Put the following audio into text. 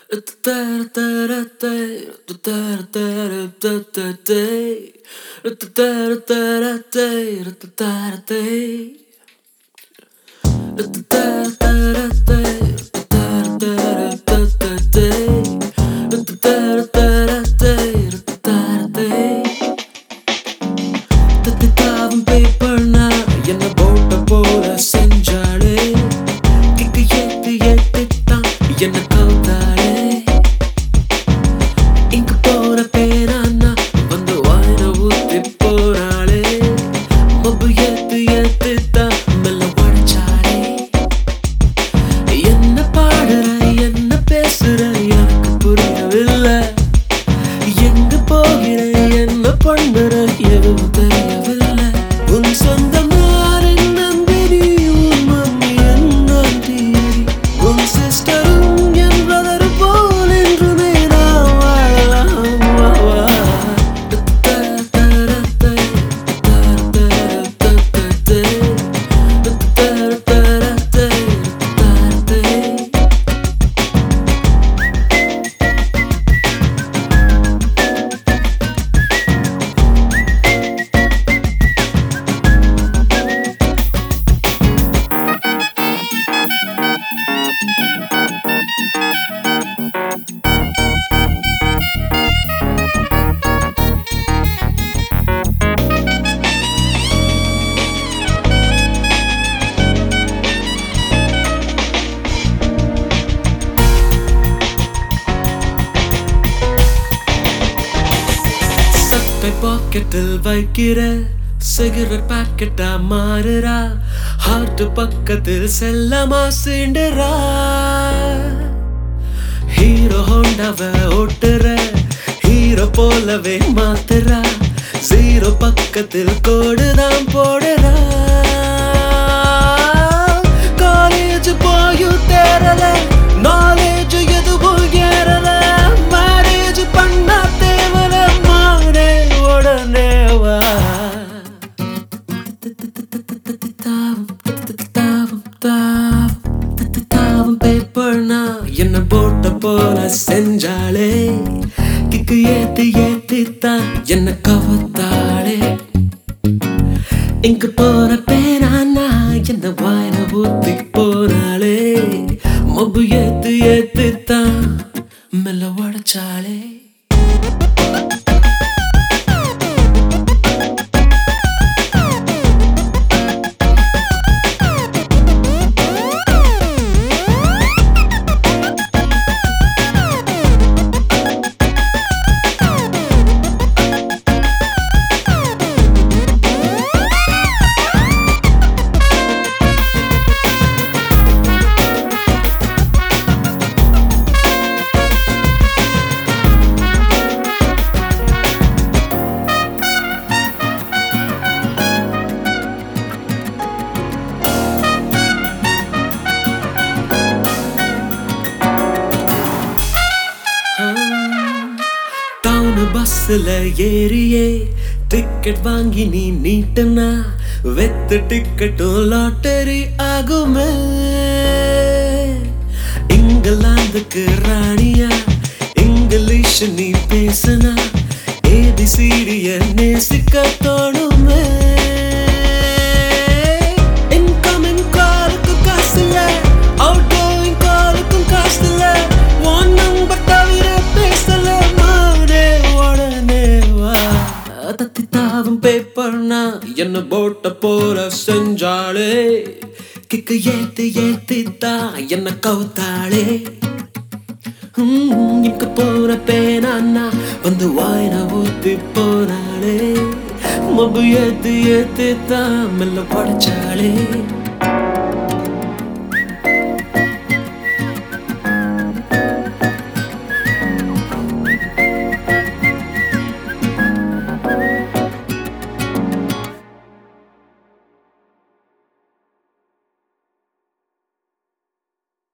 தத்தித்தாவும் பேப்பர்னா என்ன போட்ட போல செஞ்சாளே கிக்கு ஏத்து ஏத்துத்தான் என்ன கவுத்தாளே இங்க போற பேரானா வந்து வாயில ஊத்தி போறாளே மொபு ஏத்து ஏத்துத்தான் மெல்ல உடைச்சாளே என்ன பாடுற என்ன பேசுற எனக்கு புரியவில்லை எங்க போகிற என்ன பண்ணுற எதுவும் தெரியவில்லை உன் சொந்தம் யாரின் நந்தினி உன் மம்மி என் ஆண்டி உன் சிஸ்டரும் என் பிரதர் போல் என்றுமே நான் வாழலாம் வா, வா. சட்டை பாக்கெட்டில் வைக்கிற சிகரெட் பாக்கெட்டா மாறுறா ஹார்ட் பக்கத்தில் செல்லமா சீண்டுறா ஹீரோ ஹோண்டாவ ஓட்டுற ஹீரோ போலவே மாத்துறா ஜீரோ பக்கத்தில் கோடுதான் போடுறா காலேஜ் போயும் தேரல நாலேஜ் எதுவும் ஏறல மேரேஜ் பண்ண தேவல மாறே உடனே வா தாவும் தாவும் தாவும் பேப்பர்னா என்ன போட்ட போல செஞ்சாளே கிக்கு ஏத்து ஏத்தி தான் என்ன கவத்தாளே இங்க போற பேரானா என்ன வாயில ஊத்தி போனாளே மொபு ஏத்து ஏத்து தான் மெல்ல உடைச்சாளே டவுன் பஸ்ல ஏறியே டிக்கெட் வாங்கி நீ நீட்டுனா வெத்து டிக்கெட்டும் லாட்டரி ஆகுமே இங்கிலாந்துக்கு ராணியா இங்கிலீஷ் நீ பேசுனா ஏபிசிடிய நேசிக்க தோணுமே இன்கமிங் காலுக்கு காசு இல்ல அவுட் கோயிங் காலுக்கும் காசு இல்ல ஒன் நம்பர் தவிர பேசல மாறே உடனே வா தத்தி தாவும் பேப்பர்னா என்ன போட்ட போல செஞ்சாளே கிக்கு ஏத்து ஏத்தி தான் என்ன கவுத்தாளே ஹம், இங்க போற பேனான்னா வந்து வாயின ஊத்தி போனாளே மொபு ஏத்து ஏத்து தான் மெல்ல படைச்சாளே